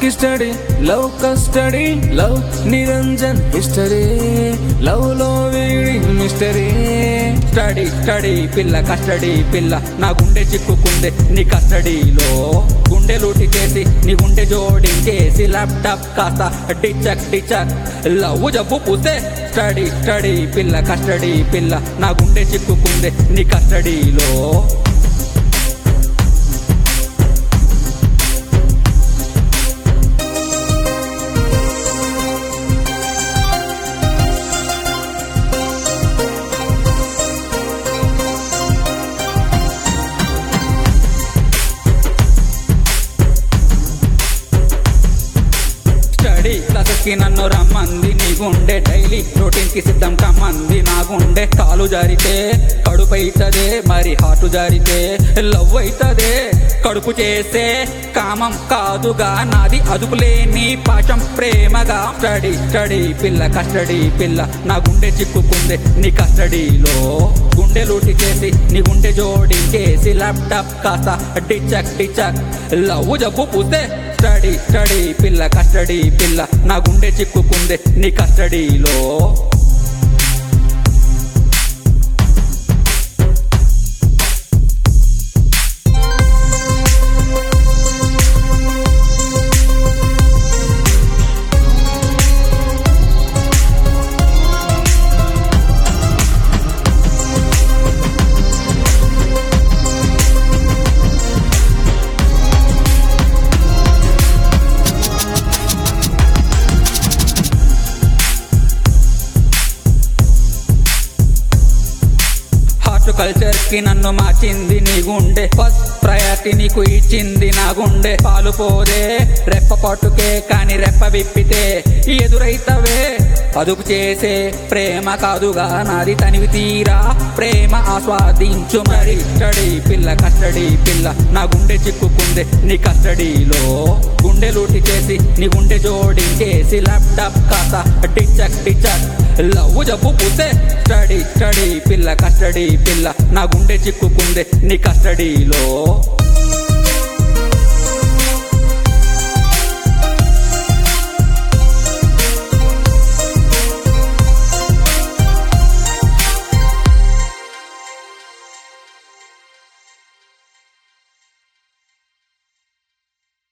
study love custody love Niranjan history love లో వీడి mystery study study పిల్ల కస్టడీ పిల్ల నా గుండె చిక్కుకుందే నీ కస్టడీలో గుండె లూటి చేసి నీ గుండె జోడించేసి ల్యాప్టాప్ కాస్త టిచక్ టిచక్ లవ్ జబ్బు పూస్తే స్టడీ స్టడీ పిల్ల కస్టడీ పిల్ల నా గుండె చిక్కుకుందే నీ కస్టడీలో స్టడీ క్లాసెస్ కి నన్ను రమ్మంది నీ గుండె డైలీ రొటీన్ కి సిద్ధం కమ్మంది నా గుండె కాలు జారితే కడుపు అవుతదే మరి హాటు జారితే లవ్ అవుతదే కడుపు చేసే కామం కాదుగా నాది అదుపు లేని పాఠం ప్రేమగా స్టడీ స్టడీ పిల్ల కస్టడీ పిల్ల నా గుండె చిక్కుకుందే నీ కస్టడీలో గుండె లూటి చేసి నీ గుండె జోడించేసి ల్యాప్టాప్ కాస్త టిచక్ టిచక్ లవ్ జబ్బు పూస్తే స్టడీ స్టడీ పిల్ల కస్టడీ పిల్ల నా గుండె చిక్కుకుందే నీ కస్టడీలో హార్ట్ కల్చర్ కి నన్ను మార్చింది నీ గుండె ఫస్ట్ ప్రయారిటీ నీకు ఇచ్చింది నా గుండె పాలు పోదే రెప్ప పట్టుకే కాని రెప్ప విప్పితే ఎదురైతవే అదుపు చేసే ప్రేమ కాదుగా నాది తనివి తీరా ప్రేమ ఆస్వాదించు మరి స్టడీ పిల్ల కస్టడీ పిల్ల నా గుండె చిక్కుకుందే నీ కస్టడీలో గుండె లూటి చేసి నీ గుండె జోడించేసి ల్యాప్టాప్ కాస్త టిచక్ టిచక్ లవ్ జబ్బు పూస్తే స్టడీ స్టడీ పిల్ల కస్టడీ పిల్ల నా గుండె చిక్కుకుందే నీ కస్టడీలో